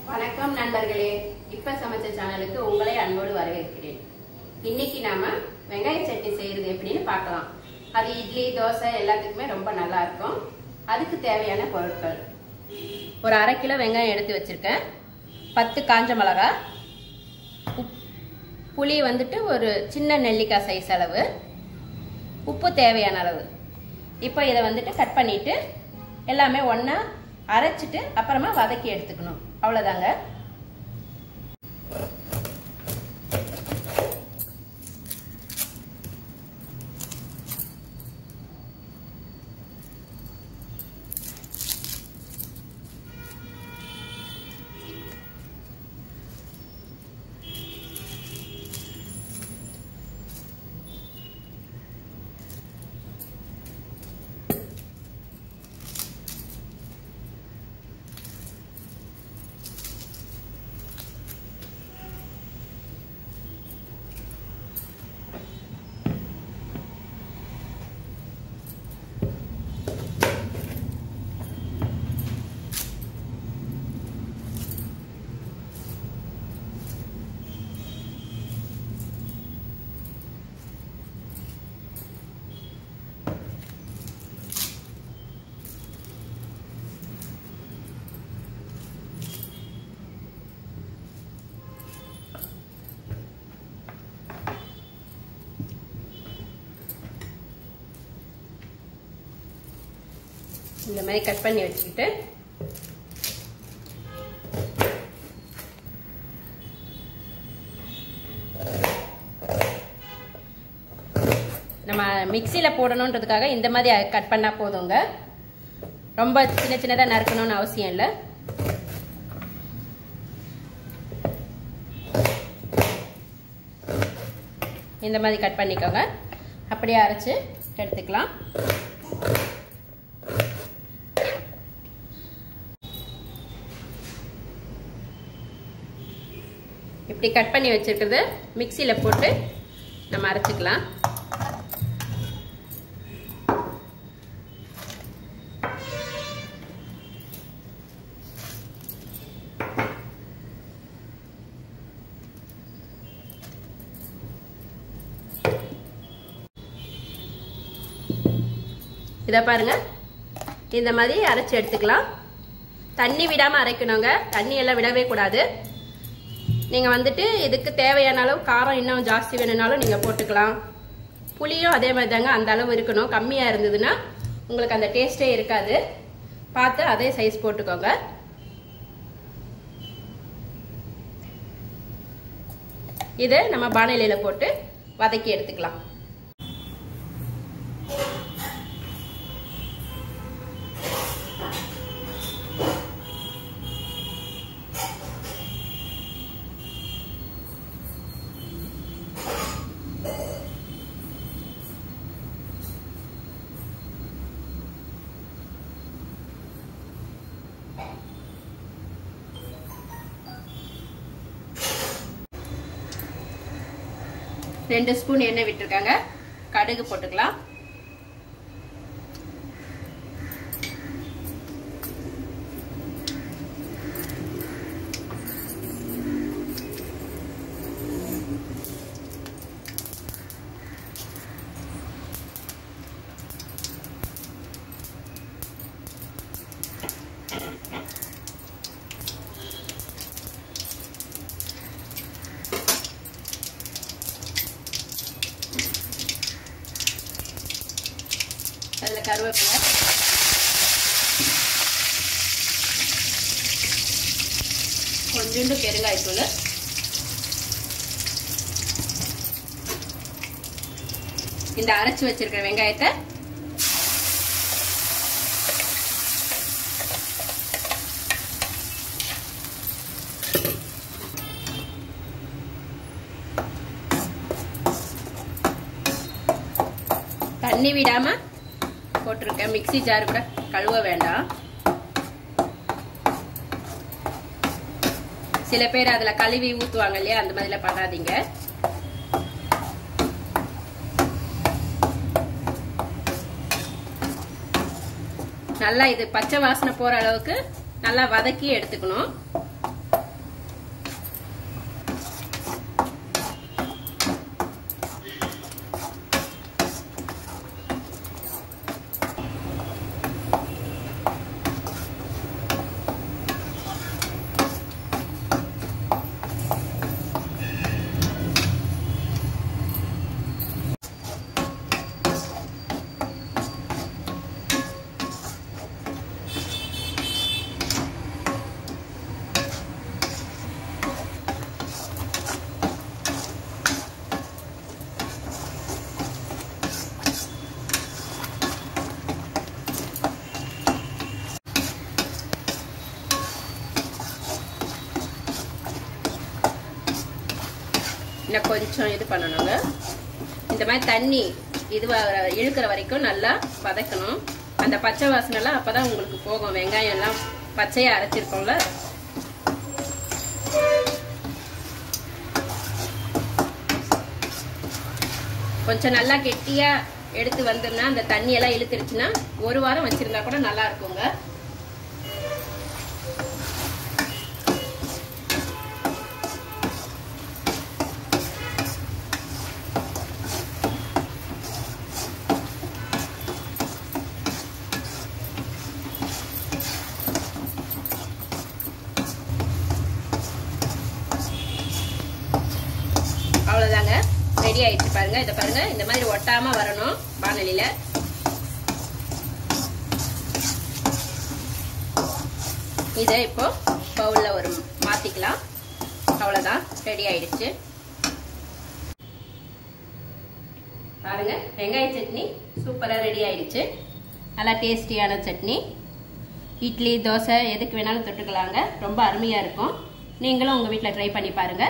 வணக்கம் நண்பர்களே இப்ப சமைச்ச சேனலுக்கு உங்களை அன்போடு வரவேற்கிறேன் இன்னைக்கு நாம வெங்காய சட்னி செய்யறது எப்படின்னு பார்க்கலாம் அது இட்லி தோசை எல்லாத்துக்குமே ரொம்ப நல்லா இருக்கும் அதுக்கு தேவையான பொருட்கள் ஒரு அரை கிலோ வெங்காயம் எடுத்து வச்சிருக்கேன் பத்து காஞ்ச மிளகா உப்- புளி வந்துட்டு ஒரு சின்ன நெல்லிக்காய் சைஸ் அளவு உப்பு தேவையான அளவு இப்போ இதை வந்துட்டு கட் பண்ணிட்டு எல்லாமே ஒன்றா அரைச்சிட்டு அப்புறமா வதக்கி எடுத்துக்கணும் அவ்வளோதாங்க இந்த மாதிரி கட் பண்ணி வச்சுக்கிட்டு நம்ம மிக்சியில் போடணுன்றதுக்காக இந்த மாதிரி கட் பண்ணால் போதுங்க ரொம்ப சின்ன சின்னதாக நறுக்கணும்னு அவசியம் இல்லை இந்த மாதிரி கட் பண்ணிக்கோங்க அப்படியே அரைச்சு எடுத்துக்கலாம் இப்படி கட் பண்ணி வச்சிருக்கிறது மிக்சியில் போட்டு நம்ம அரைச்சிக்கலாம் இதை பாருங்க இந்த மாதிரி அரைச்சி எடுத்துக்கலாம் தண்ணி விடாமல் அரைக்கணுங்க தண்ணி எல்லாம் விடவே கூடாது நீங்கள் வந்துட்டு இதுக்கு தேவையான அளவு காரம் இன்னும் ஜாஸ்தி வேணும்னாலும் நீங்கள் போட்டுக்கலாம் புளியும் அதே மாதிரி தாங்க அந்த அளவு இருக்கணும் கம்மியாக இருந்ததுன்னா உங்களுக்கு அந்த டேஸ்டே இருக்காது பார்த்து அதே சைஸ் போட்டுக்கோங்க இதை நம்ம பானையில போட்டு வதக்கி எடுத்துக்கலாம் ரெண்டு ஸ்பூன் எண்ணெய் விட்டுருக்காங்க கடுகு போட்டுக்கலாம் அதில் கருவேப்பிலை கொஞ்சோண்டு பெருங்காயத்தூள் இந்த அரைச்சு வச்சிருக்கிற வெங்காயத்தை தண்ணி விடாம போட்டிருக்கேன் மிக்ஸி ஜார் கூட கழுவ வேண்டாம் சில பேர் அதுல கழுவி ஊத்துவாங்க இல்லையா அந்த மாதிரிலாம் பண்ணாதீங்க நல்லா இது பச்சை வாசனை போற அளவுக்கு நல்லா வதக்கி எடுத்துக்கணும் இன்னும் கொஞ்சம் இது பண்ணணுங்க இந்த மாதிரி தண்ணி இது இழுக்கிற வரைக்கும் நல்லா வதக்கணும் அந்த பச்சை வாசனைலாம் அப்பதான் உங்களுக்கு போகும் வெங்காயம் எல்லாம் பச்சையா அரைச்சிருக்கோம்ல கொஞ்சம் நல்லா கெட்டியா எடுத்து வந்தோம்னா அந்த தண்ணி எல்லாம் இழுத்துருச்சுன்னா ஒரு வாரம் வச்சிருந்தா கூட நல்லா இருக்குங்க அவ்வளவுதாங்க ரெடி ஆயிடுச்சு பாருங்க இதை பாருங்க இந்த மாதிரி ஒட்டாம வரணும் வானலியில இதை இப்போ பவுல்ல ஒரு மாத்திக்கலாம் அவ்வளவுதான் ரெடி ஆயிடுச்சு பாருங்க வெங்காய சட்னி சூப்பரா ரெடி ஆயிடுச்சு நல்லா டேஸ்டியான சட்னி இட்லி தோசை எதுக்கு வேணாலும் தொட்டுக்கலாங்க ரொம்ப அருமையா இருக்கும் நீங்களும் உங்க வீட்டில் ட்ரை பண்ணி பாருங்க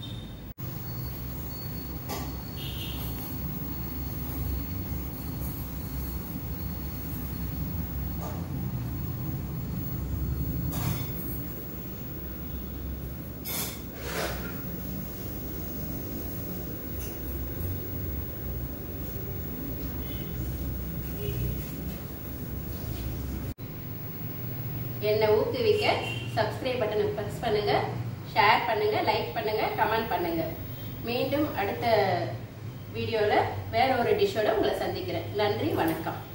என்னை ஊக்குவிக்க சப்ஸ்கிரைப் பட்டனை ப்ரெஸ் பண்ணுங்க ஷேர் பண்ணுங்க லைக் பண்ணுங்க கமெண்ட் பண்ணுங்க மீண்டும் அடுத்த வீடியோவில் வேற ஒரு டிஷ்ஷோட உங்களை சந்திக்கிறேன் நன்றி வணக்கம்